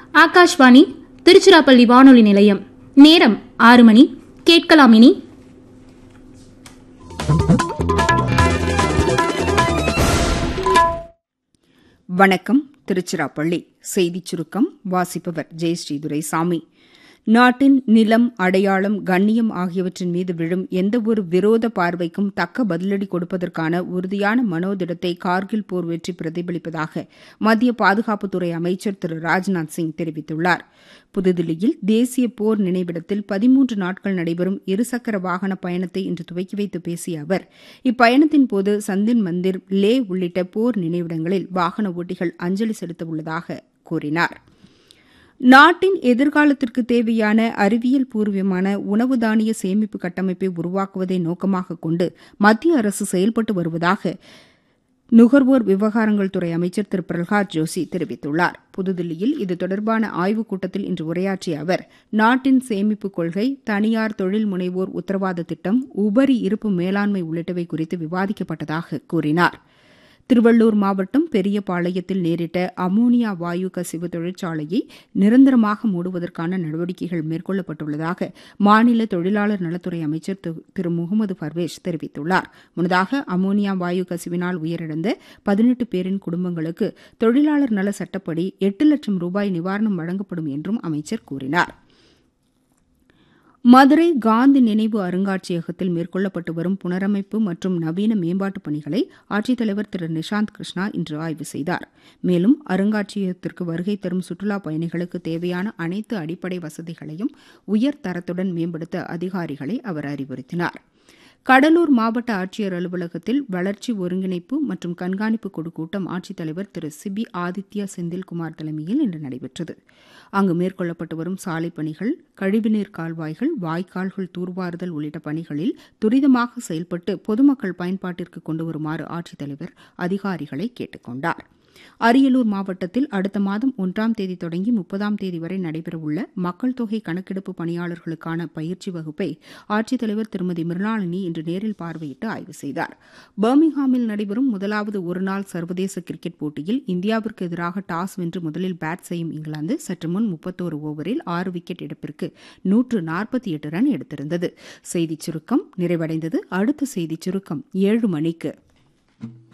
ஆகாஷ்வாணி திருச்சிராப்பள்ளி வானொலி நிலையம் நேரம் ஆறு மணி கேட்கலாம் இனி வணக்கம் திருச்சிராப்பள்ளி செய்திச் சுருக்கம் வாசிப்பவர் ஜெயஸ்ரீ துரைசாமி நாட்டின் நிலம் அடையாளம் கண்ணியம் ஆகியவற்றின் மீது விழும் எந்தவொரு விரோத பார்வைக்கும் தக்க பதிலடி கொடுப்பதற்கான உறுதியான மனோதிடத்தை கார்கில் போர் வெற்றி பிரதிபலிப்பதாக மத்திய பாதுகாப்புத்துறை அமைச்சர் திரு ராஜ்நாத் சிங் தெரிவித்துள்ளார் புதுதில்லியில் தேசிய போர் நினைவிடத்தில் பதிமூன்று நாட்கள் நடைபெறும் இருசக்கர வாகன பயணத்தை இன்று துவக்கி வைத்து பேசிய அவர் இப்பயணத்தின் போது சந்தின் மந்திர் லே உள்ளிட்ட போர் நினைவிடங்களில் வாகன ஓட்டிகள் அஞ்சலி செலுத்த உள்ளதாக கூறினார் நாட்டின் எதிர்காலத்திற்கு தேவையான அறிவியல் பூர்வமான உணவு தானிய சேமிப்பு கட்டமைப்பை உருவாக்குவதை நோக்கமாக கொண்டு மத்திய அரசு செயல்பட்டு வருவதாக நுகர்வோர் விவகாரங்கள் துறை அமைச்சர் திரு பிரகலாத் ஜோஷி தெரிவித்துள்ளார் புதுதில்லியில் இது தொடர்பான ஆய்வுக் கூட்டத்தில் இன்று உரையாற்றிய அவர் நாட்டின் சேமிப்பு கொள்கை தனியார் தொழில் முனைவோர் உத்தரவாத திட்டம் உபரி இருப்பு மேலாண்மை உள்ளிட்டவை குறித்து விவாதிக்கப்பட்டதாக கூறினார் திருவள்ளூர் மாவட்டம் பெரியபாளையத்தில் நேரிட்ட அமோனியா வாயு கசிவு தொழிற்சாலையை நிரந்தரமாக மூடுவதற்கான நடவடிக்கைகள் மேற்கொள்ளப்பட்டுள்ளதாக மாநில தொழிலாளர் நலத்துறை அமைச்சர் திரு முகமது பர்வேஷ் தெரிவித்துள்ளார் முன்னதாக அமோனியா வாயு கசிவினால் உயிரிழந்த பதினெட்டு பேரின் குடும்பங்களுக்கு தொழிலாளர் நல சட்டப்படி எட்டு லட்சம் ரூபாய் நிவாரணம் வழங்கப்படும் என்றும் அமைச்சர் கூறினார் மதுரை காந்தி நினைவு அருங்காட்சியகத்தில் மேற்கொள்ளப்பட்டு வரும் புனரமைப்பு மற்றும் நவீன மேம்பாட்டுப் பணிகளை ஆட்சித்தலைவர் திரு நிஷாந்த் கிருஷ்ணா இன்று ஆய்வு செய்தார் மேலும் அருங்காட்சியகத்திற்கு வருகை தரும் சுற்றுலாப் பயணிகளுக்கு தேவையான அனைத்து அடிப்படை வசதிகளையும் உயர் தரத்துடன் மேம்படுத்த அதிகாரிகளை அவர் அறிவுறுத்தினார் கடலூர் மாவட்ட ஆட்சியர் அலுவலகத்தில் வளர்ச்சி ஒருங்கிணைப்பு மற்றும் கண்காணிப்பு குழு கூட்டம் ஆட்சித்தலைவர் திரு சிபி ஆதித்யா செந்தில்குமார் தலைமையில் இன்று நடைபெற்றது அங்கு மேற்கொள்ளப்பட்டு வரும் சாலைப் பணிகள் கழிவுநீர் கால்வாய்கள் வாய்க்கால்கள் தூர்வாறுதல் உள்ளிட்ட பணிகளில் துரிதமாக செயல்பட்டு பொதுமக்கள் பயன்பாட்டிற்கு கொண்டு வருமாறு ஆட்சித்தலைவர் அதிகாரிகளை கேட்டுக் கொண்டாா் அரியலூர் மாவட்டத்தில் அடுத்த மாதம் ஒன்றாம் தேதி தொடங்கி முப்பதாம் தேதி வரை நடைபெறவுள்ள மக்கள் தொகை கணக்கெடுப்பு பணியாளர்களுக்கான பயிற்சி வகுப்பை ஆட்சித்தலைவர் திருமதி மிருணாளினி இன்று நேரில் பார்வையிட்டு ஆய்வு செய்தார் பர்மிங்ஹாமில் நடைபெறும் முதலாவது ஒருநாள் சர்வதேச கிரிக்கெட் போட்டியில் இந்தியாவிற்கு எதிராக டாஸ் வென்று முதலில் பேட் செய்யும் இங்கிலாந்து சற்று முன் முப்பத்தோரு ஓவரில் ஆறு விக்கெட் இழப்பிற்கு நூற்று நாற்பத்தி எட்டு ரன் எடுத்திருந்தது செய்திச் சுருக்கம் நிறைவடைந்தது அடுத்த செய்திச் சுருக்கம் ஏழு மணிக்கு